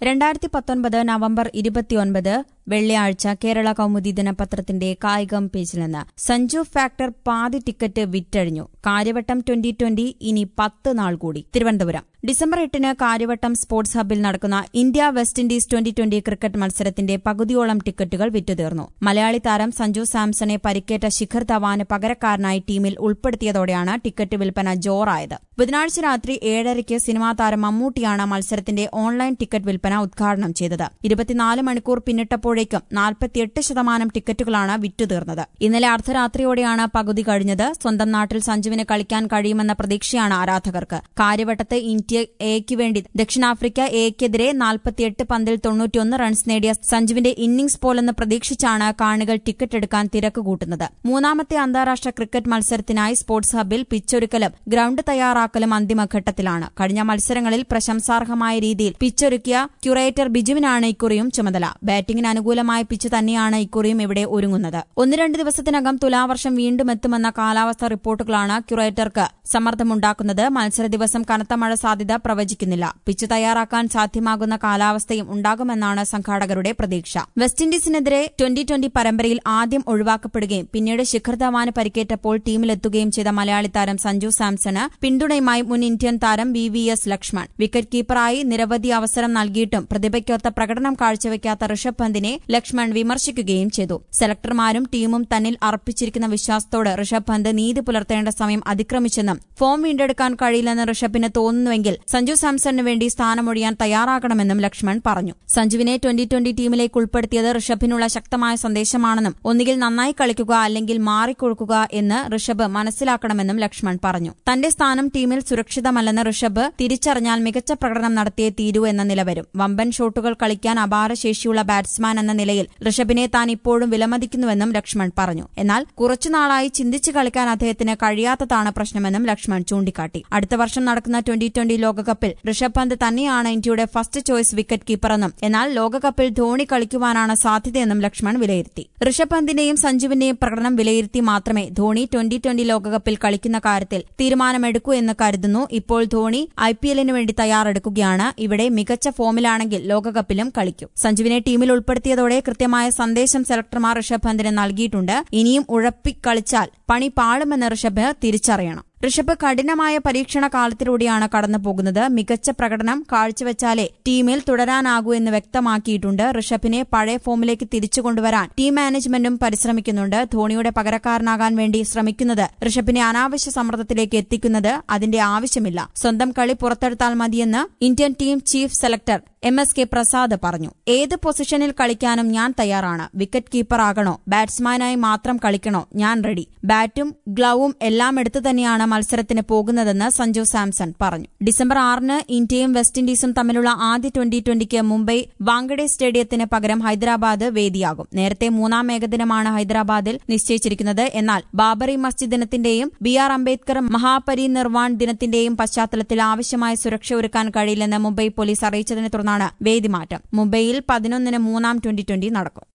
രണ്ടായിരത്തി പത്തൊൻപത് നവംബർ ഇരുപത്തിയൊൻപത് വെള്ളിയാഴ്ച കേരള കൗമുദി ദിനപത്രത്തിന്റെ കായികം പേജിൽ നിന്ന് സഞ്ജു ഫാക്ടർ പാതി ടിക്കറ്റ് വിറ്റഴിഞ്ഞു കാര്യവട്ടം ട്വന്റി ട്വന്റി ഇനി പത്ത് നാൾ കൂടി തിരുവനന്തപുരം ഡിസംബർ എട്ടിന് കാര്യവട്ടം സ്പോർട്സ് ഹബ്ബിൽ നടക്കുന്ന India West Indies twenty twenty cricket മത്സരത്തിന്റെ പകുതിയോളം ടിക്കറ്റുകൾ വിറ്റുതീർന്നു മലയാളി താരം സഞ്ജു സാംസണെ പരിക്കേറ്റ ശിഖർ ധവാന് പകരക്കാരനായി ടീമിൽ ഉൾപ്പെടുത്തിയതോടെയാണ് ടിക്കറ്റ് വിൽപ്പന ജോറായത് ബുധനാഴ്ച രാത്രി ഏഴരയ്ക്ക് സിനിമാ താരം മമ്മൂട്ടിയാണ് മത്സരത്തിന്റെ ഓൺലൈൻ ടിക്കറ്റ് വിൽപ്പന ഉദ്ഘാടനം ചെയ്തത് ഇരുപത്തിനാല് മണിക്കൂർ പിന്നിട്ടപ്പോഴേക്കും നാൽപ്പത്തിയെട്ട് ശതമാനം ടിക്കറ്റുകളാണ് വിറ്റുതീർന്നത് ഇന്നലെ അർദ്ധരാത്രിയോടെയാണ് പകുതി കഴിഞ്ഞത് സ്വന്തം നാട്ടിൽ സഞ്ജുവിന് കളിക്കാൻ കഴിയുമെന്ന പ്രതീക്ഷയാണ് ആരാധകർക്ക് കാര്യവട്ടത്ത് ഇന്ത്യ എക്ക് വേണ്ടി ദക്ഷിണാഫ്രിക്ക എക്കെതിരെ നാൽപ്പത്തിയെട്ട് പന്തിൽ തൊണ്ണൂറ്റിയൊന്ന് റൺസ് നേടിയ സഞ്ജുവിന്റെ ഇന്നിംഗ്സ് പോലെന്ന് പ്രതീക്ഷിച്ചാണ് കാണികൾ ടിക്കറ്റ് എടുക്കാൻ തിരക്ക് കൂട്ടുന്നത് മൂന്നാമത്തെ അന്താരാഷ്ട്ര ക്രിക്കറ്റ് മത്സരത്തിനായി സ്പോർട്സ് ഹബ്ബിൽ പിച്ചൊരുക്കലും ഗ്രൌണ്ട് തയ്യാറാക്കലും അന്തിമഘട്ടത്തിലാണ് കഴിഞ്ഞ മത്സരങ്ങളിൽ പ്രശംസാർഹമായ രീതിയിൽ പിച്ചൊരുക്കിയ ക്യൂറേറ്റർ ബിജുവിനാണ് ഇക്കുറിയും ചുമതല ബാറ്റിംഗിന് അനുകൂലമായ പിച്ച് തന്നെയാണ് ഇക്കുറിയും ഇവിടെ ഒരുങ്ങുന്നത് ഒന്ന് രണ്ട് ദിവസത്തിനകം തുലാവർഷം വീണ്ടും എത്തുമെന്ന കാലാവസ്ഥാ റിപ്പോർട്ടുകളാണ് ക്യൂറേറ്റർക്ക് സമ്മർദ്ദമുണ്ടാക്കുന്നത് മത്സര ദിവസം കനത്ത മഴ സാധ്യത പ്രവചിക്കുന്നില്ല പിച്ച് തയ്യാറാക്കാൻ സാധ്യമാകുന്ന കാലാവസ്ഥയും ഉണ്ടാകുമെന്നാണ് സംഘാടകരുടെ പ്രതീക്ഷ വെസ്റ്റ് ഇൻഡീസിനെതിരെ ട്വന്റി ട്വന്റി പരമ്പരയിൽ ആദ്യം ഒഴിവാക്കപ്പെടുകയും പിന്നീട് ശിഖർ ധവാന് പരിക്കേറ്റപ്പോൾ ടീമിലെത്തുകയും ചെയ്ത മലയാളി താരം സഞ്ജു സാംസണ് പിന്തുണയുമായി മുൻ ഇന്ത്യൻ താരം V V S Laxman wicket കീപ്പറായി നിരവധി അവസരം നൽകിയിട്ടും പ്രതിഭയ്ക്കൊത്ത പ്രകടനം കാഴ്ചവെക്കാത്ത ഋഷഭ് പന്തിനെ ലക്ഷ്മൺ വിമർശിക്കുകയും ചെയ്തു സെലക്ടർമാരും ടീമും തന്നിൽ അർപ്പിച്ചിരിക്കുന്ന വിശ്വാസത്തോട് ഋഷഭ് പന്ത് നീതി പുലർത്തേണ്ട സമയം അതിക്രമിച്ചെന്നും ഫോം വീണ്ടെടുക്കാൻ കഴിയില്ലെന്ന് ഋഷഭിന് തോന്നുന്നുവെങ്കിൽ സഞ്ജു സാംസണിന് വേണ്ടി സ്ഥാനമൊഴിയാൻ തയ്യാറാകണമെന്നും ലക്ഷ്മൺ പറഞ്ഞു സഞ്ജുവിനെ ട്വന്റി ട്വന്റി ടീമിലേക്ക് ഉൾപ്പെടുത്തിയത് ഋഷഭിനുള്ള ശക്തമായ സന്ദേശമാണെന്നും ഒന്നുകിൽ നന്നായി കളിക്കുക അല്ലെങ്കിൽ മാറിക്കൊടുക്കുക എന്ന് ഋഷഭ് മനസ്സിലാക്കണമെന്നും ലക്ഷ്മൺ പറഞ്ഞു തന്റെ സ്ഥാനം ടീമിൽ സുരക്ഷിതമല്ലെന്ന് ഋഷഭ് തിരിച്ചറിഞ്ഞാൽ മികച്ച പ്രകടനം നടത്തിയേ തീരൂ എന്ന നില വരും വമ്പൻ ഷോട്ടുകൾ കളിക്കാൻ അപാരശേഷിയുള്ള ബാറ്റ്സ്മാൻ എന്ന നിലയിൽ ഋഷഭിനെ താൻ ഇപ്പോഴും വിലമതിക്കുന്നുവെന്നും ലക്ഷ്മൺ പറഞ്ഞു എന്നാൽ കുറച്ചുനാളായി ചിന്തിച്ചു കളിക്കാൻ അദ്ദേഹത്തിന് കഴിയാത്തതാണ് പ്രശ്നമെന്നും ലക്ഷ്മൺ ചൂണ്ടിക്കാട്ടി അടുത്ത വർഷം നടക്കുന്ന ട്വന്റി ട്വന്റി ലോകകപ്പിൽ ഋഷഭ് പന്ത് തന്നെയാണ് ഇന്ത്യയുടെ ഫസ്റ്റ് ചോയ്സ് വിക്കറ്റ് കീപ്പറെന്നും എന്നാൽ ലോകകപ്പിൽ ധോണി കളിക്കുവാനാണ് സാധ്യതയെന്നും ലക്ഷ്മൺ വിലയിരുത്തി ഋഷഭ് പന്തിന്റെയും സഞ്ജുവിന്റെയും പ്രകടനം വിലയിരുത്തി മാത്രമേ ധോണി ട്വന്റി ട്വന്റി ലോകകപ്പിൽ കളിക്കുന്ന കാര്യത്തിൽ തീരുമാനമെടുക്കൂ എന്ന് കരുതുന്നു ഇപ്പോൾ ധോണി ഐ പി എല്ലിന് വേണ്ടി തയ്യാറെടുക്കുകയാണ് ഇവിടെ മികച്ച ഫോമിലാണെങ്കിൽ ലോകകപ്പിലും കളിക്കും സഞ്ജുവിനെ ടീമിൽ ഉൾപ്പെടുത്തിയതോടെ കൃത്യമായ സന്ദേശം സെലക്ടർമാർ ഋഷഭ് പന്തിന് നൽകിയിട്ടുണ്ട് ഇനിയും ഉഴപ്പിക്കളിച്ചാൽ പണി പാളുമെന്ന് ഋഷഭ് തിരിച്ചറിയണം ഋഷഭ് കഠിനമായ പരീക്ഷണ കാലത്തിലൂടെയാണ് കടന്നുപോകുന്നത് മികച്ച പ്രകടനം കാഴ്ചവെച്ചാലേ ടീമിൽ തുടരാനാകൂ എന്ന് വ്യക്തമാക്കിയിട്ടുണ്ട് ഋഷഭിനെ പഴയ ഫോമിലേക്ക് തിരിച്ചുകൊണ്ടുവരാൻ ടീം മാനേജ്മെന്റും പരിശ്രമിക്കുന്നുണ്ട് ധോണിയുടെ പകരക്കാരനാകാൻ വേണ്ടി ശ്രമിക്കുന്നത് ഋഷഭിനെ അനാവശ്യ സമ്മർദ്ദത്തിലേക്ക് എത്തിക്കുന്നത് അതിന്റെ ആവശ്യമില്ല സ്വന്തം കളി പുറത്തെടുത്താൽ മതിയെന്ന് Indian team chief selector M S K Prasad പറഞ്ഞു ഏത് പൊസിഷനിൽ കളിക്കാനും ഞാൻ തയ്യാറാണ് വിക്കറ്റ് കീപ്പർ ആകണോ ബാറ്റ്സ്മാനായി മാത്രം കളിക്കണോ ഞാൻ റെഡി ബാറ്റും ഗ്ലൌവും എല്ലാം എടുത്തു തന്നെയാണ് മത്സരത്തിന് പോകുന്നതെന്ന് സഞ്ജു സാംസൺ പറഞ്ഞു ഡിസംബർ ആറിന് ഇന്ത്യയും വെസ്റ്റ് ഇൻഡീസും തമ്മിലുള്ള ആദ്യ ട്വന്റി ട്വന്റിക്ക് മുംബൈ വാങ്കഡെ സ്റ്റേഡിയത്തിന് പകരം ഹൈദരാബാദ് വേദിയാകും നേരത്തെ മൂന്നാം ഏകദിനമാണ് ഹൈദരാബാദിൽ നിശ്ചയിച്ചിരിക്കുന്നത് എന്നാൽ ബാബറി മസ്ജിദ് ദിനത്തിന്റെയും ബി ആർ അംബേദ്കർ മഹാപരിനിർവാൺ ദിനത്തിന്റെയും പശ്ചാത്തലത്തിൽ ആവശ്യമായ സുരക്ഷ ഒരുക്കാൻ കഴിയില്ലെന്ന് മുംബൈ പോലീസ് അറിയിച്ചതിനെ തുടർന്നാണ് വേദിമാറ്റം മുംബൈയിൽ പതിനൊന്നിന് മൂന്നാം ട്വന്റി ട്വന്റി നടക്കും